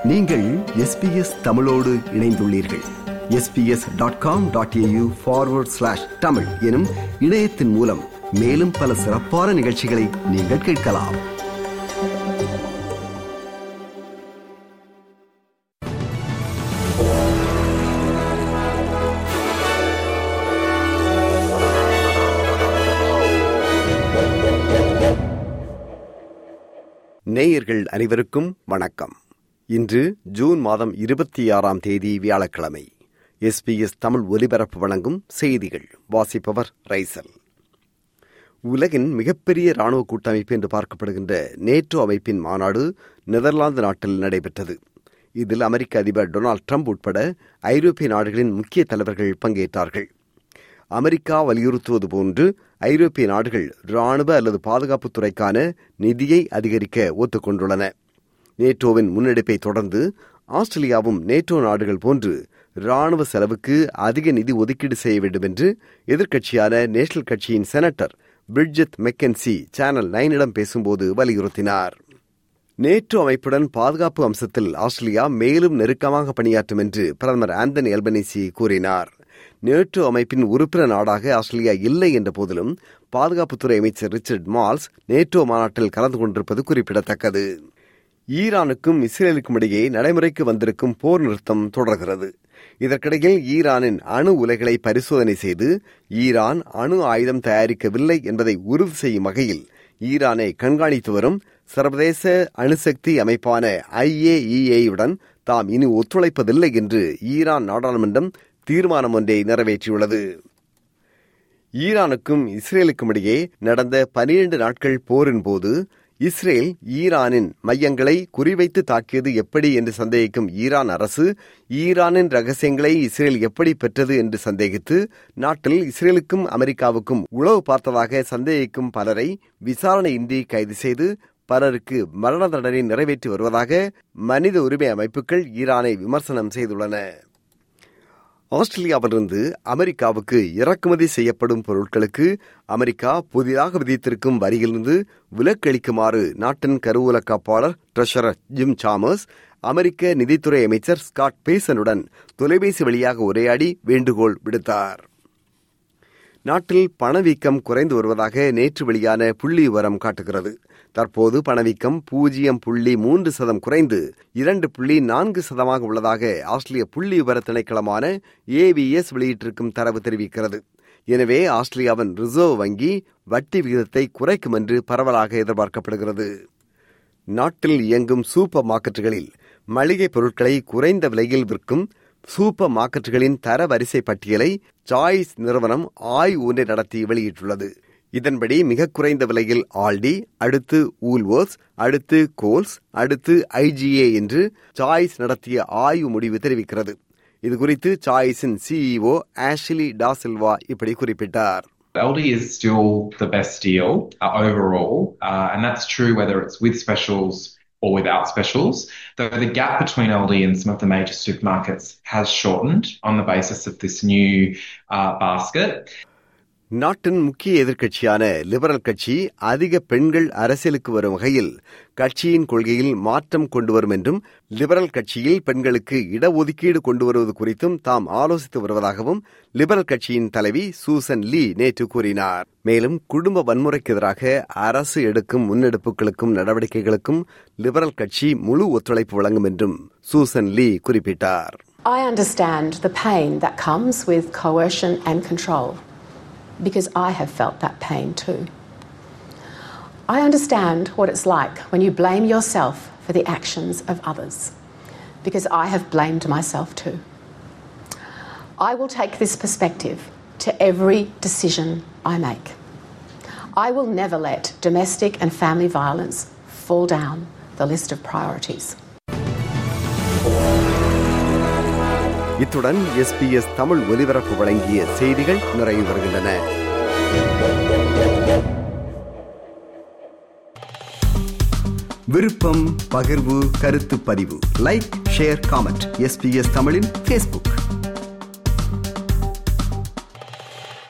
நீங்கள் எஸ்பிஎஸ் தமிழோடு இணைந்துள்ளீர்கள் SBS dot com dot AU forward slash Tamil எனும் இணையத்தின் மூலம் மேலும் பல சிறப்பான நிகழ்ச்சிகளை நீங்கள் கேட்கலாம் நேயர்கள் அனைவருக்கும் வணக்கம் இன்று ஜூன் மாதம் இருபத்தி ஆறாம் தேதி வியாழக்கிழமை எஸ்பிஎஸ் தமிழ் ஒலிபரப்பு வழங்கும் செய்திகள் வாசிப்பவர் ரைசல் உலகின் மிகப்பெரிய ராணுவ கூட்டமைப்பு என்று பார்க்கப்படுகின்ற நேட்டோ அமைப்பின் மாநாடு நெதர்லாந்து நாட்டில் நடைபெற்றது இதில் அமெரிக்க அதிபர் டொனால்ட் ட்ரம்ப் உட்பட ஐரோப்பிய நாடுகளின் முக்கிய தலைவர்கள் பங்கேற்றார்கள் அமெரிக்கா வலியுறுத்துவது போன்று ஐரோப்பிய நாடுகள் ராணுவ அல்லது பாதுகாப்புத் துறைக்கான நிதியை அதிகரிக்க ஒத்துக்கொண்டுள்ளன நேட்டோவின் முன்னெடுப்பை தொடர்ந்து ஆஸ்திரேலியாவும் நேட்டோ நாடுகள் போன்று ராணுவ செலவுக்கு அதிக நிதி ஒதுக்கீடு செய்ய வேண்டும் என்று எதிர்க்கட்சியான நேஷனல் கட்சியின் செனட்டர் பிரிட்ஜெத் மெக்கன்சி சேனல் நைனிடம் பேசும்போது வலியுறுத்தினார் நேட்டோ அமைப்புடன் பாதுகாப்பு அம்சத்தில் ஆஸ்திரேலியா மேலும் நெருக்கமாக பணியாற்றும் என்று பிரதமர் ஆந்தனி எல்பனிசி கூறினார் நேட்டோ அமைப்பின் உறுப்பினர் நாடாக ஆஸ்திரேலியா இல்லை என்ற போதிலும் பாதுகாப்புத்துறை அமைச்சர் ரிச்சர்ட் மால்ஸ் நேட்டோ மாநாட்டில் கலந்து கொண்டிருப்பது குறிப்பிடத்தக்கது ஈரானுக்கும் இஸ்ரேலுக்கும் இடையே நடைமுறைக்கு வந்திருக்கும் போர் நிறுத்தம் தொடர்கிறது இதற்கிடையில் ஈரானின் அணு உலைகளை பரிசோதனை செய்து ஈரான் அணு ஆயுதம் தயாரிக்கவில்லை என்பதை உறுதி செய்யும் வகையில் ஈரானை கண்காணித்து வரும் சர்வதேச அணுசக்தி அமைப்பான ஐஏஇஏயுடன் தாம் இனி ஒத்துழைப்பதில்லை என்று ஈரான் நாடாளுமன்றம் தீர்மானம் ஒன்றை நிறைவேற்றியுள்ளது ஈரானுக்கும் இஸ்ரேலுக்கும் இடையே நடந்த பனிரண்டு நாட்கள் போரின் போது இஸ்ரேல் ஈரானின் மையங்களை குறிவைத்து தாக்கியது எப்படி என்று சந்தேகிக்கும் ஈரான் அரசு ஈரானின் ரகசியங்களை இஸ்ரேல் எப்படி பெற்றது என்று சந்தேகித்து நாட்டில் இஸ்ரேலுக்கும் அமெரிக்காவுக்கும் உளவு பார்த்ததாக சந்தேகிக்கும் பலரை விசாரணையின்றி கைது செய்து பலருக்கு மரண தண்டனை நிறைவேற்றி வருவதாக மனித உரிமை அமைப்புகள் ஈரானை விமர்சனம் செய்துள்ளன ஆஸ்திரேலியாவிலிருந்து அமெரிக்காவுக்கு இறக்குமதி செய்யப்படும் பொருட்களுக்கு அமெரிக்கா புதிதாக விதித்திருக்கும் வரியிலிருந்து விலக்களிக்குமாறு நாட்டின் கருவூல காப்பாளர் ட்ரெஷரர் ஜிம் சாமர்ஸ் அமெரிக்க நிதித்துறை அமைச்சர் ஸ்காட் பேசனுடன் தொலைபேசி வழியாக உரையாடி வேண்டுகோள் விடுத்தார் நாட்டில் பணவீக்கம் குறைந்து வருவதாக நேற்று வெளியான புள்ளி விவரம் காட்டுகிறது தற்போது பணவீக்கம் பூஜ்ஜியம் புள்ளி மூன்று சதம் குறைந்து இரண்டு புள்ளி நான்கு சதமாக உள்ளதாக ஆஸ்திரேலிய புள்ளி விவர திணைக்களமான ஏவிஎஸ் வெளியிட்டிருக்கும் தரவு தெரிவிக்கிறது எனவே ஆஸ்திரேலியாவின் ரிசர்வ் வங்கி வட்டி விகிதத்தை குறைக்கும் என்று பரவலாக எதிர்பார்க்கப்படுகிறது நாட்டில் இயங்கும் சூப்பர் மார்க்கெட்டுகளில் மளிகை பொருட்களை குறைந்த விலையில் விற்கும் சூப்பர் மார்க்கெட்டுகளின் தர வரிசை பட்டியலை சாய்ஸ் நிறுவனம் ஆய்வு ஒன்றை நடத்தி வெளியிட்டுள்ளது இதன்படி மிக குறைந்த விலையில் ஆல்டி அடுத்து ஊல்வர்ஸ் அடுத்து கோல்ஸ் அடுத்து ஐஜிஏ என்று சாய்ஸ் நடத்திய ஆய்வு முடிவு தெரிவிக்கிறது இது குறித்து சாய்ஸின் சிஇஓ ஆஷ்லி டாசில்வா இப்படி குறிப்பிட்டார் Aldi is still the best deal uh, overall, uh, and that's true whether it's with specials or without specials. Though the gap between Aldi and some of the major supermarkets has shortened on the basis of this new uh, basket. நாட்டின் முக்கிய எதிர்க்கட்சியான liberal கட்சி அதிக பெண்கள் அரசியலுக்கு வரும் வகையில் கட்சியின் கொள்கையில் மாற்றம் கொண்டு வரும் என்றும் லிபரல் கட்சியில் பெண்களுக்கு இடஒதுக்கீடு கொண்டு வருவது குறித்தும் தாம் ஆலோசித்து வருவதாகவும் லிபரல் கட்சியின் தலைவி சூசன் லீ நேற்று கூறினார் மேலும் குடும்ப வன்முறைக்கு எதிராக அரசு எடுக்கும் முன்னெடுப்புகளுக்கும் நடவடிக்கைகளுக்கும் லிபரல் கட்சி முழு ஒத்துழைப்பு வழங்கும் என்றும் சூசன் லீ குறிப்பிட்டார் I understand the pain that comes with coercion and control. because I have felt that pain too. I understand what it's like when you blame yourself for the actions of others, because I have blamed myself too. I will take this perspective to every decision I make. I will never let domestic and family violence fall down the list of priorities. இத்துடன் SBS Tamil ஒலிபரப்பு வழங்கிய செய்திகள் நிறைவு வருகின்றன விருப்பம் பகிர்வு கருத்து பதிவு லைக் ஷேர் காமெண்ட் எஸ்பிஎஸ் தமிழின் ஃபேஸ்புக்